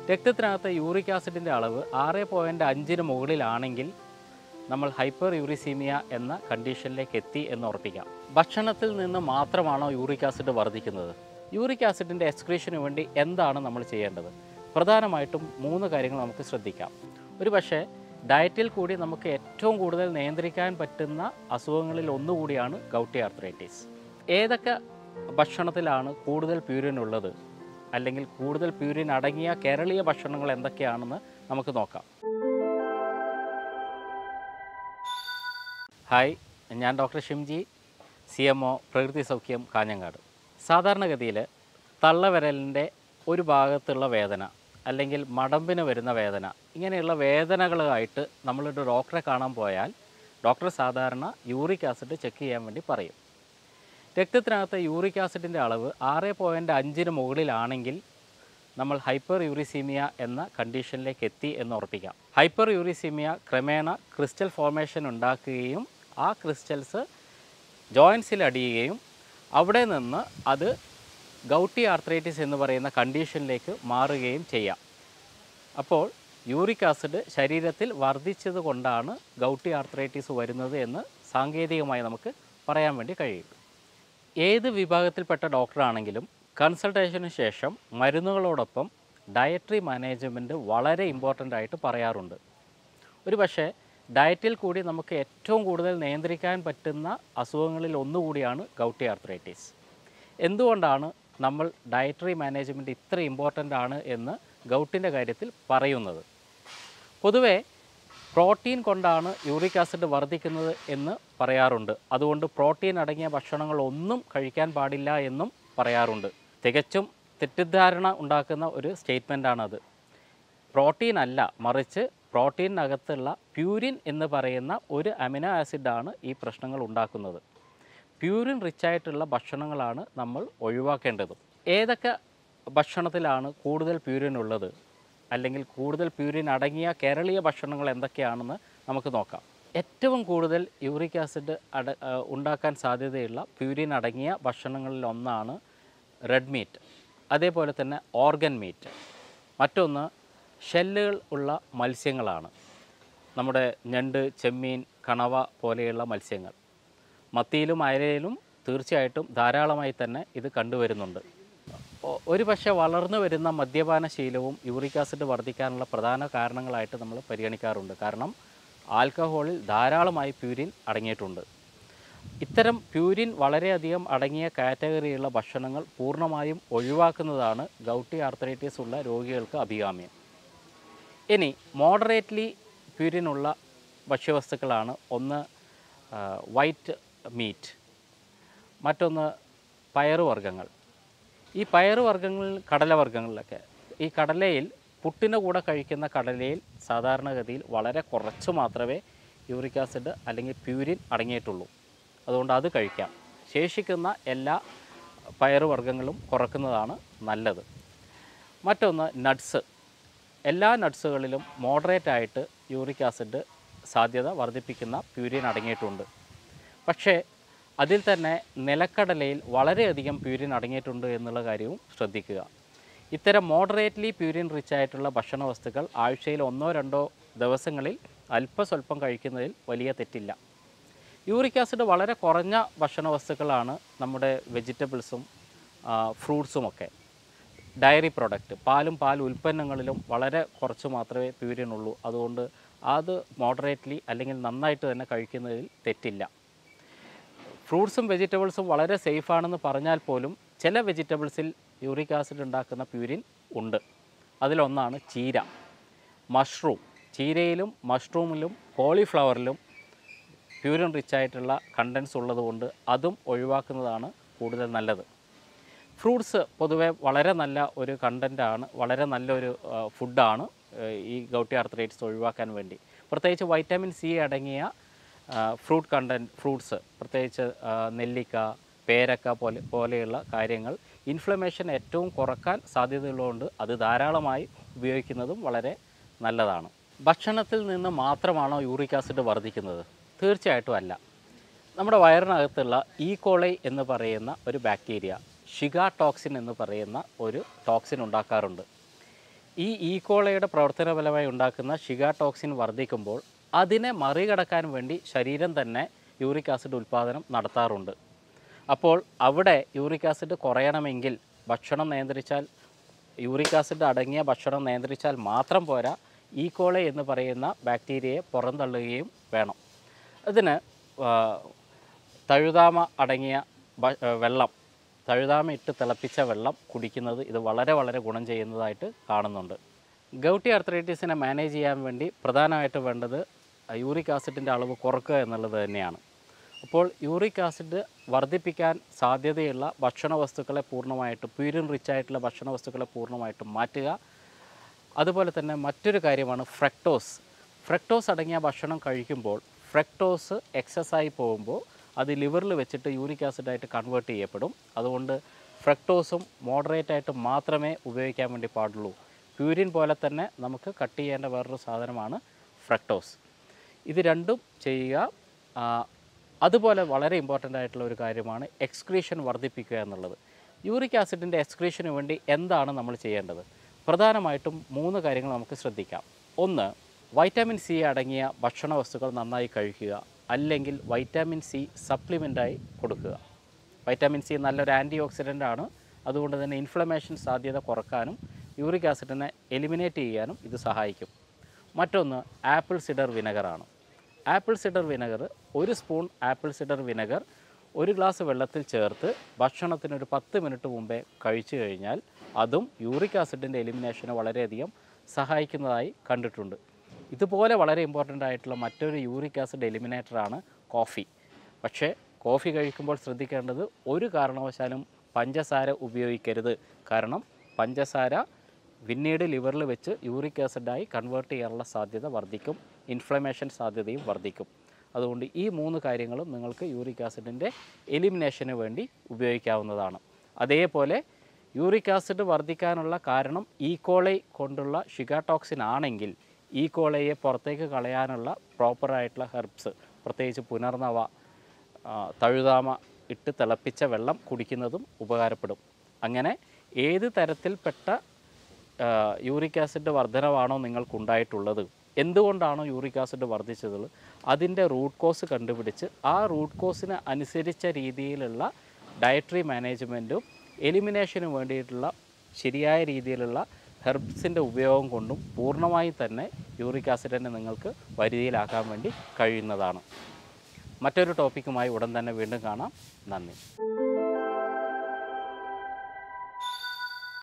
രക്തത്തിനകത്ത് uric ആസിഡിൻ്റെ അളവ് ആറ് പോയിൻറ്റ് അഞ്ചിന് മുകളിലാണെങ്കിൽ നമ്മൾ ഹൈപ്പർ യൂറിസീമിയ എന്ന കണ്ടീഷനിലേക്ക് എത്തി എന്ന് ഉറപ്പിക്കാം ഭക്ഷണത്തിൽ നിന്ന് മാത്രമാണോ യൂറിക് ആസിഡ് വർദ്ധിക്കുന്നത് യൂറിക് ആസിഡിൻ്റെ എക്സ്ക്രീഷന് വേണ്ടി എന്താണ് നമ്മൾ ചെയ്യേണ്ടത് പ്രധാനമായിട്ടും മൂന്ന് കാര്യങ്ങൾ നമുക്ക് ശ്രദ്ധിക്കാം ഒരു പക്ഷേ ഡയറ്റിൽ കൂടി നമുക്ക് ഏറ്റവും കൂടുതൽ നിയന്ത്രിക്കാൻ പറ്റുന്ന അസുഖങ്ങളിൽ ഒന്നുകൂടിയാണ് ഗൗട്ടി ആർത്രൈറ്റിസ് ഏതൊക്കെ ഭക്ഷണത്തിലാണ് കൂടുതൽ പ്യൂരിൻ ഉള്ളത് അല്ലെങ്കിൽ കൂടുതൽ പ്യൂരിൻ അടങ്ങിയ കേരളീയ ഭക്ഷണങ്ങൾ എന്തൊക്കെയാണെന്ന് നമുക്ക് നോക്കാം ഹായ് ഞാൻ doctor Shimji C M O Prakruthi Soukhyam Kanhangad സാധാരണഗതിയിൽ തള്ളവിരലിൻ്റെ ഒരു ഭാഗത്തുള്ള വേദന അല്ലെങ്കിൽ മടമ്പിന് വരുന്ന വേദന ഇങ്ങനെയുള്ള വേദനകളായിട്ട് നമ്മളൊരു ഡോക്ടറെ കാണാൻ പോയാൽ ഡോക്ടർ സാധാരണ യൂറിക് ആസിഡ് ചെക്ക് ചെയ്യാൻ വേണ്ടി പറയും രക്തത്തിനകത്ത് യൂറിക് ആസിഡിൻ്റെ അളവ് ആറ് പോയിൻറ്റ് അഞ്ചിന് മുകളിലാണെങ്കിൽ നമ്മൾ ഹൈപ്പർ യൂറിസീമിയ എന്ന കണ്ടീഷനിലേക്ക് എത്തി എന്ന് ഉറപ്പിക്കാം ഹൈപ്പർ യൂറിസീമിയ ക്രമേണ ക്രിസ്റ്റൽ ഫോർമേഷൻ ഉണ്ടാക്കുകയും ആ ക്രിസ്റ്റൽസ് ജോയിൻസിൽ അടിയുകയും അവിടെ നിന്ന് അത് ഗൗട്ടി ആർത്രൈറ്റിസ് എന്ന് പറയുന്ന കണ്ടീഷനിലേക്ക് മാറുകയും ചെയ്യാം അപ്പോൾ യൂറിക് ആസിഡ് ശരീരത്തിൽ വർദ്ധിച്ചത് കൊണ്ടാണ് ഗൗട്ടി ആർത്രൈറ്റിസ് വരുന്നത് എന്ന് സാങ്കേതികമായി നമുക്ക് പറയാൻ വേണ്ടി കഴിയും ഏത് വിഭാഗത്തിൽപ്പെട്ട ഡോക്ടറാണെങ്കിലും കൺസൾട്ടേഷന് ശേഷം മരുന്നുകളോടൊപ്പം ഡയറ്ററി മാനേജ്മെൻറ്റ് വളരെ ഇമ്പോർട്ടൻ്റ് ആയിട്ട് പറയാറുണ്ട് ഒരു പക്ഷേ ഡയറ്റിൽ കൂടി നമുക്ക് ഏറ്റവും കൂടുതൽ നിയന്ത്രിക്കാൻ പറ്റുന്ന അസുഖങ്ങളിൽ ഒന്നുകൂടിയാണ് ഗൗട്ടി ആർത്രൈറ്റിസ് എന്തുകൊണ്ടാണ് നമ്മൾ ഡയറ്ററി മാനേജ്മെൻറ്റ് ഇത്ര ഇമ്പോർട്ടൻ്റ് ആണ് എന്ന് ഗൗട്ടിൻ്റെ കാര്യത്തിൽ പറയുന്നത് പൊതുവേ പ്രോട്ടീൻ കൊണ്ടാണ് യൂറിക് ആസിഡ് വർദ്ധിക്കുന്നത് എന്ന് പറയാറുണ്ട് അതുകൊണ്ട് പ്രോട്ടീൻ അടങ്ങിയ ഭക്ഷണങ്ങൾ ഒന്നും കഴിക്കാൻ പാടില്ല എന്നും പറയാറുണ്ട് തികച്ചും തെറ്റിദ്ധാരണ ഉണ്ടാക്കുന്ന ഒരു സ്റ്റേറ്റ്മെൻറ്റാണത് പ്രോട്ടീൻ അല്ല മറിച്ച് പ്രോട്ടീനകത്തുള്ള പ്യൂരിൻ എന്ന് പറയുന്ന ഒരു അമിനോ ആസിഡാണ് ഈ പ്രശ്നങ്ങൾ ഉണ്ടാക്കുന്നത് പ്യൂരിൻ റിച്ച് ആയിട്ടുള്ള ഭക്ഷണങ്ങളാണ് നമ്മൾ ഒഴിവാക്കേണ്ടത് ഏതൊക്കെ ഭക്ഷണത്തിലാണ് കൂടുതൽ പ്യൂരിൻ ഉള്ളത് അല്ലെങ്കിൽ കൂടുതൽ പ്യൂരിൻ അടങ്ങിയ കേരളീയ ഭക്ഷണങ്ങൾ എന്തൊക്കെയാണെന്ന് നമുക്ക് നോക്കാം ഏറ്റവും കൂടുതൽ യൂറിക് ആസിഡ് അട ആ, ഉണ്ടാക്കാൻ സാധ്യതയുള്ള പ്യൂരിൻ അടങ്ങിയ ഭക്ഷണങ്ങളിൽ ഒന്നാണ് റെഡ് മീറ്റ് അതേപോലെ തന്നെ ഓർഗൻ മീറ്റ് മറ്റൊന്ന് ഷെല്ലുകൾ ഉള്ള മത്സ്യങ്ങളാണ് നമ്മുടെ ഞണ്ട് ചെമ്മീൻ കണവ പോലെയുള്ള മത്സ്യങ്ങൾ മത്തിയിലും അയലയിലും തീർച്ചയായിട്ടും ധാരാളമായി തന്നെ ഇത് കണ്ടുവരുന്നുണ്ട് ഒ- ഒരു പക്ഷേ വളർന്നു വരുന്ന മദ്യപാന ശീലവും യൂറിക് ആസിഡ് വർദ്ധിക്കാനുള്ള പ്രധാന കാരണങ്ങളായിട്ട് നമ്മൾ പരിഗണിക്കാറുണ്ട് കാരണം ആൽക്കഹോളിൽ ധാരാളമായി പ്യൂരിൻ അടങ്ങിയിട്ടുണ്ട് ഇത്തരം പ്യൂരിൻ വളരെയധികം അടങ്ങിയ കാറ്റഗറിയുള്ള ഭക്ഷണങ്ങൾ പൂർണ്ണമായും ഒഴിവാക്കുന്നതാണ് ഗൗട്ടി ആർത്രൈറ്റിസ് ഉള്ള രോഗികൾക്ക് അഭികാമ്യം ഇനി മോഡറേറ്റ്ലി പ്യൂരിനുള്ള ഭക്ഷ്യവസ്തുക്കളാണ് ഒന്ന് വൈറ്റ് മീറ്റ് മറ്റൊന്ന് പയറുവർഗ്ഗങ്ങൾ ഈ പയറുവർഗ്ഗങ്ങളിൽ കടലവർഗ്ഗങ്ങളിലൊക്കെ ഈ കടലയിൽ പുട്ടിന് കൂടെ കഴിക്കുന്ന കടലയിൽ സാധാരണഗതിയിൽ വളരെ കുറച്ച് മാത്രമേ യൂറിക് ആസിഡ് അല്ലെങ്കിൽ പ്യൂരിൻ അടങ്ങിയിട്ടുള്ളൂ അതുകൊണ്ട് അത് കഴിക്കാം ശേഷിക്കുന്ന എല്ലാ പയറുവർഗ്ഗങ്ങളും കുറക്കുന്നതാണ് നല്ലത് മറ്റൊന്ന് നട്ട്സ് എല്ലാ നട്ട്സുകളിലും മോഡറേറ്റ് ആയിട്ട് യൂറിക് ആസിഡ് സാധ്യത വർദ്ധിപ്പിക്കുന്ന പ്യൂരിൻ അടങ്ങിയിട്ടുണ്ട് പക്ഷേ അതിൽ തന്നെ നിലക്കടലയിൽ വളരെയധികം പ്യൂരിൻ അടങ്ങിയിട്ടുണ്ട് എന്നുള്ള കാര്യവും ശ്രദ്ധിക്കുക ഇത്തരം മോഡറേറ്റ്ലി പ്യൂരിൻ റിച്ച് ആയിട്ടുള്ള ഭക്ഷണ വസ്തുക്കൾ ആഴ്ചയിൽ ഒന്നോ രണ്ടോ ദിവസങ്ങളിൽ അല്പസ്വല്പം കഴിക്കുന്നതിൽ വലിയ തെറ്റില്ല യൂറിക് ആസിഡ് വളരെ കുറഞ്ഞ ഭക്ഷണ വസ്തുക്കളാണ് നമ്മുടെ വെജിറ്റബിൾസും ഫ്രൂട്ട്സുമൊക്കെ ഡയറി പ്രോഡക്റ്റ് പാലും പാൽ ഉൽപ്പന്നങ്ങളിലും വളരെ കുറച്ച് മാത്രമേ പ്യൂരിൻ ഉള്ളൂ അതുകൊണ്ട് അത് മോഡറേറ്റ്ലി അല്ലെങ്കിൽ നന്നായിട്ട് തന്നെ കഴിക്കുന്നതിൽ തെറ്റില്ല ഫ്രൂട്ട്സും വെജിറ്റബിൾസും വളരെ സേഫാണെന്ന് പറഞ്ഞാൽ പോലും ചില വെജിറ്റബിൾസിൽ യൂറിക് ആസിഡ് ഉണ്ടാക്കുന്ന പ്യൂരിൻ ഉണ്ട് അതിലൊന്നാണ് ചീര മഷ്റൂം ചീരയിലും മഷ്റൂമിലും കോളിഫ്ലവറിലും പ്യൂരിൻ റിച്ച് ആയിട്ടുള്ള കണ്ടൻസ് ഉള്ളതുകൊണ്ട് അതും ഒഴിവാക്കുന്നതാണ് കൂടുതൽ നല്ലത് ഫ്രൂട്ട്സ് പൊതുവെ വളരെ നല്ല ഒരു കണ്ടൻ്റാണ് വളരെ നല്ലൊരു ആ, ഫുഡാണ് ആ, ഈ ഗൗട്ടി ആർത്രൈറ്റിസ് ഒഴിവാക്കാൻ വേണ്ടി പ്രത്യേകിച്ച് വൈറ്റമിൻ സി അടങ്ങിയ ആ, ഫ്രൂട്ട് കണ്ടൻറ്റ് ഫ്രൂട്ട്സ് പ്രത്യേകിച്ച് ആ, നെല്ലിക്ക പേരക്ക പോലെ പോലെയുള്ള കാര്യങ്ങൾ ഇൻഫ്ലമേഷൻ ഏറ്റവും കുറക്കാൻ സാധ്യതയുള്ളതുകൊണ്ട് അത് ധാരാളമായി ഉപയോഗിക്കുന്നതും വളരെ നല്ലതാണ് ഭക്ഷണത്തിൽ നിന്ന് മാത്രമാണോ യൂറിക് ആസിഡ് വർദ്ധിക്കുന്നത് തീർച്ചയായിട്ടും അല്ല നമ്മുടെ വയറിനകത്തുള്ള ഈ കോളൈ എന്ന് പറയുന്ന ഒരു ബാക്ടീരിയ ഷിഗ ടോക്സിൻ എന്ന് പറയുന്ന ഒരു ടോക്സിൻ ഉണ്ടാക്കാറുണ്ട് ഈ ഈക്കോളയുടെ പ്രവർത്തനഫലമായി ഉണ്ടാക്കുന്ന ഷിഗ ടോക്സിൻ വർദ്ധിക്കുമ്പോൾ അതിനെ മറികടക്കാൻ വേണ്ടി ശരീരം തന്നെ യൂറിക് ആസിഡ് ഉൽപ്പാദനം നടത്താറുണ്ട് അപ്പോൾ അവിടെ യൂറിക് ആസിഡ് കുറയണമെങ്കിൽ ഭക്ഷണം നിയന്ത്രിച്ചാൽ യൂറിക് ആസിഡ് അടങ്ങിയ ഭക്ഷണം നിയന്ത്രിച്ചാൽ മാത്രം പോരാ ഈക്കോളെ എന്ന് പറയുന്ന ബാക്ടീരിയയെ പുറന്തള്ളുകയും വേണം അതിന് ആ, തഴുതാമ അടങ്ങിയ ഭ- ആ, വെള്ളം തഴുതാമ ഇട്ട് തിളപ്പിച്ച വെള്ളം കുടിക്കുന്നത് ഇത് വളരെ വളരെ ഗുണം ചെയ്യുന്നതായിട്ട് കാണുന്നുണ്ട് ഗൗട്ടി ആർത്രൈറ്റിസിനെ മാനേജ് ചെയ്യാൻ വേണ്ടി പ്രധാനമായിട്ട് വേണ്ടത് യൂറിക് ആസിഡിൻ്റെ അളവ് കുറക്കുക എന്നുള്ളത് തന്നെയാണ് അപ്പോൾ യൂറിക് ആസിഡ് വർദ്ധിപ്പിക്കാൻ സാധ്യതയുള്ള ഭക്ഷണ വസ്തുക്കളെ പൂർണ്ണമായിട്ടും പ്യൂരിൻ റിച്ച് ആയിട്ടുള്ള ഭക്ഷണ വസ്തുക്കളെ പൂർണ്ണമായിട്ടും മാറ്റുക അതുപോലെ തന്നെ മറ്റൊരു കാര്യമാണ് ഫ്രക്ടോസ് ഫ്രക്ടോസ് അടങ്ങിയ ഭക്ഷണം കഴിക്കുമ്പോൾ ഫ്രക്ടോസ് എക്സസ് ആയി പോകുമ്പോൾ അത് ലിവറിൽ വെച്ചിട്ട് യൂറിക് ആസിഡായിട്ട് കൺവേർട്ട് ചെയ്യപ്പെടും അതുകൊണ്ട് ഫ്രക്ടോസും മോഡറേറ്റ് ആയിട്ട് മാത്രമേ ഉപയോഗിക്കാൻ വേണ്ടി പാടുള്ളൂ പ്യൂരിൻ പോലെ തന്നെ നമുക്ക് കട്ട് ചെയ്യേണ്ട വേറൊരു സാധനമാണ് ഫ്രക്ടോസ് ഇത് രണ്ടും ചെയ്യുക ആ, അതുപോലെ വളരെ ഇമ്പോർട്ടൻ്റ് ആയിട്ടുള്ള ഒരു കാര്യമാണ് എക്സ്ക്രീഷൻ വർദ്ധിപ്പിക്കുക എന്നുള്ളത് യൂറിക് ആസിഡിൻ്റെ എക്സ്ക്രീഷന് വേണ്ടി എന്താണ് നമ്മൾ ചെയ്യേണ്ടത് പ്രധാനമായിട്ടും മൂന്ന് കാര്യങ്ങൾ നമുക്ക് ശ്രദ്ധിക്കാം ഒന്ന് വൈറ്റാമിൻ സി അടങ്ങിയ ഭക്ഷണ വസ്തുക്കൾ നന്നായി കഴിക്കുക അല്ലെങ്കിൽ വൈറ്റാമിൻ സി സപ്ലിമെൻ്റായി കൊടുക്കുക വൈറ്റാമിൻ സി നല്ലൊരു ആൻറ്റി ഓക്സിഡൻ്റ് ആണ് അതുകൊണ്ട് തന്നെ ഇൻഫ്ലമേഷൻ സാധ്യത കുറക്കാനും യൂറിക് ആസിഡിനെ എലിമിനേറ്റ് ചെയ്യാനും ഇത് സഹായിക്കും മറ്റൊന്ന് ആപ്പിൾ സിഡർ വിനെഗറാണ് ആപ്പിൾ സിഡർ വിനെഗർ ഒരു സ്പൂൺ ആപ്പിൾ സിഡർ വിനെഗർ ഒരു ഗ്ലാസ് വെള്ളത്തിൽ ചേർത്ത് ഭക്ഷണത്തിന് ഒരു പത്ത് മിനിറ്റ് മുമ്പേ കഴിച്ചു കഴിഞ്ഞാൽ അതും യൂറിക് ആസിഡിൻ്റെ എലിമിനേഷന് വളരെയധികം സഹായിക്കുന്നതായി കണ്ടിട്ടുണ്ട് ഇതുപോലെ വളരെ ഇമ്പോർട്ടൻ്റ് ആയിട്ടുള്ള മറ്റൊരു യൂറിക് ആസിഡ് എലിമിനേറ്ററാണ് കോഫി പക്ഷേ കോഫി കഴിക്കുമ്പോൾ ശ്രദ്ധിക്കേണ്ടത് ഒരു കാരണവശാലും പഞ്ചസാര ഉപയോഗിക്കരുത് കാരണം പഞ്ചസാര പിന്നീട് ലിവറിൽ വെച്ച് യൂറിക് ആസിഡായി കൺവേർട്ട് ചെയ്യാനുള്ള സാധ്യത വർദ്ധിക്കും ഇൻഫ്ലമേഷൻ സാധ്യതയും വർദ്ധിക്കും അതുകൊണ്ട് ഈ മൂന്ന് കാര്യങ്ങളും നിങ്ങൾക്ക് യൂറിക് ആസിഡിൻ്റെ എലിമിനേഷന് വേണ്ടി ഉപയോഗിക്കാവുന്നതാണ് അതേപോലെ യൂറിക് ആസിഡ് വർദ്ധിക്കാനുള്ള കാരണം ഈക്കോളൈ കൊണ്ടുള്ള ഷിഗാടോക്സിൻ ആണെങ്കിൽ ഈക്കോളയെ പുറത്തേക്ക് കളയാനുള്ള പ്രോപ്പറായിട്ടുള്ള ഹെർബ്സ് പ്രത്യേകിച്ച് പുനർനവ ആ, തഴുതാമ ഇട്ട് തിളപ്പിച്ച വെള്ളം കുടിക്കുന്നതും ഉപകാരപ്പെടും അങ്ങനെ ഏത് തരത്തിൽപ്പെട്ട ആ, യൂറിക് ആസിഡ് വർധനവാണോ നിങ്ങൾക്കുണ്ടായിട്ടുള്ളത് എന്തുകൊണ്ടാണോ യൂറിക് ആസിഡ് വർദ്ധിച്ചത് അതിൻ്റെ റൂട്ട് കോസ് കണ്ടുപിടിച്ച് ആ റൂട്ട് കോസിന് അനുസരിച്ച രീതിയിലുള്ള ഡയറ്ററി മാനേജ്മെൻറ്റും എലിമിനേഷനും വേണ്ടിയിട്ടുള്ള ശരിയായ രീതിയിലുള്ള ഹെർബ്സിൻ്റെ ഉപയോഗം കൊണ്ടും പൂർണ്ണമായും തന്നെ യൂറിക് ആസിഡിനെ നിങ്ങൾക്ക് വരുതിയിലാക്കാൻ വേണ്ടി കഴിയുന്നതാണ് മറ്റൊരു ടോപ്പിക്കുമായി ഉടൻ തന്നെ വീണ്ടും കാണാം നന്ദി